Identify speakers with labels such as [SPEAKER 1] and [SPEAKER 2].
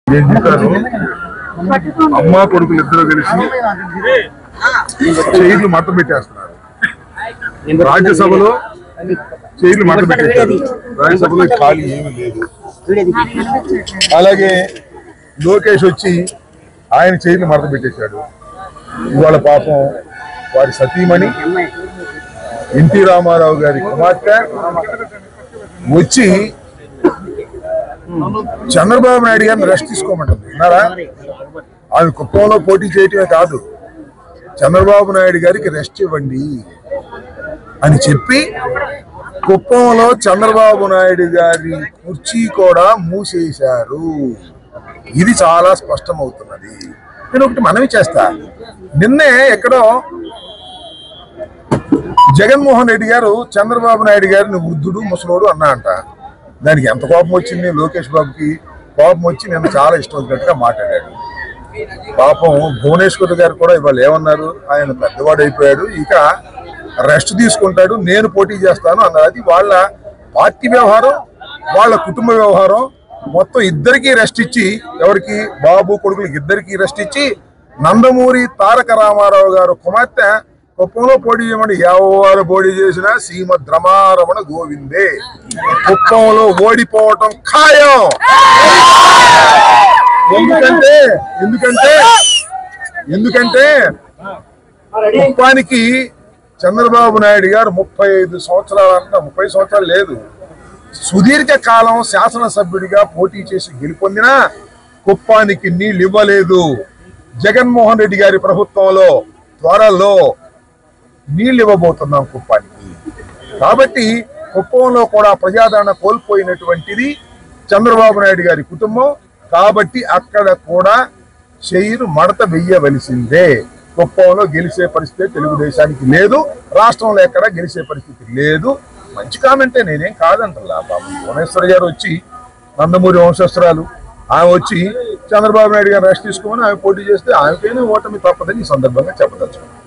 [SPEAKER 1] నేను చెప్పాను అమ్మ కొడుకులు ఇద్దరు కలిసి చైర్లు మట్టం పెట్టేస్తున్నారు రాజ్యసభలో చైర్లు మట్టం పెట్టేశారు రాజ్యసభలో ఖాళీ ఏమీ లేదు అలాగే లోకేష్ వచ్చి ఆయన చైర్లు మడత పెట్టేశాడు ఇవాళ పాపం వారి సతీమణి ఎన్టీ రామారావు గారి కుమార్తె వచ్చి చంద్రబాబు నాయుడు గారిని రెస్ట్ తీసుకోమంటుంది విన్నారా ఆమె కుప్పంలో పోటీ చేయటమే కాదు చంద్రబాబు నాయుడు గారికి రెస్ట్ ఇవ్వండి అని చెప్పి కుప్పంలో చంద్రబాబు నాయుడు గారి కుర్చీ కూడా మూసేశారు ఇది చాలా స్పష్టమవుతున్నది నేను ఒకటి మనవి చేస్తా నిన్నే ఎక్కడో జగన్మోహన్ రెడ్డి గారు చంద్రబాబు నాయుడు గారిని వృద్ధుడు ముసలోడు అన్నా అంట దానికి ఎంత కోపం వచ్చింది లోకేష్ బాబుకి కోపం వచ్చి నేను చాలా ఇష్టం వచ్చినట్టుగా మాట్లాడాడు పాపం భువనేశ్వర్ గారు కూడా ఇవాళ ఏమన్నారు ఆయన పెద్దవాడు అయిపోయాడు ఇక రెస్ట్ తీసుకుంటాడు నేను పోటీ చేస్తాను అన్నారు అది వాళ్ళ పార్టీ వ్యవహారం వాళ్ళ కుటుంబ వ్యవహారం మొత్తం ఇద్దరికి రెస్ట్ ఇచ్చి ఎవరికి బాబు కొడుకులకి ఇద్దరికి రెస్ట్ ఇచ్చి నందమూరి తారక రామారావు గారు కుమార్తె కుప్పంలో పోటీ చేయమని ఎవరు పోటీ చేసినా శ్రీమద్ రమారమణ గోవిందే కుప్పంలో ఓడిపోవటం ఖాయం ఎందుకంటే ఎందుకంటే ఎందుకంటే కుప్పానికి చంద్రబాబు నాయుడు గారు ముప్పై ఐదు సంవత్సరాలు అంట ముప్పై సంవత్సరాలు లేదు సుదీర్ఘ కాలం శాసనసభ్యుడిగా పోటీ చేసి గెలుపొందినా కుప్పానికి నీళ్ళు ఇవ్వలేదు జగన్మోహన్ రెడ్డి గారి ప్రభుత్వంలో త్వరలో నీళ్ళు ఇవ్వబోతున్నాం కుప్పానికి కాబట్టి కుప్పంలో కూడా ప్రజాదరణ కోల్పోయినటువంటిది చంద్రబాబు నాయుడు గారి కుటుంబం కాబట్టి అక్కడ కూడా చైరు మడత వెయ్యవలసిందే కుప్పంలో గెలిచే పరిస్థితి తెలుగుదేశానికి లేదు రాష్ట్రంలో ఎక్కడ గెలిచే పరిస్థితి లేదు మంచి కామెంటే నేనేం కాదంటలా బాబు భువనేశ్వర్ గారు వచ్చి నందమూరి వంశస్త్రాలు ఆమె వచ్చి చంద్రబాబు నాయుడు గారు రెస్ట్ తీసుకోమని ఆమె పోటీ చేస్తే ఆమెకైనా ఓటమి తప్పదని ఈ సందర్భంగా చెప్పదలుచుకున్నాను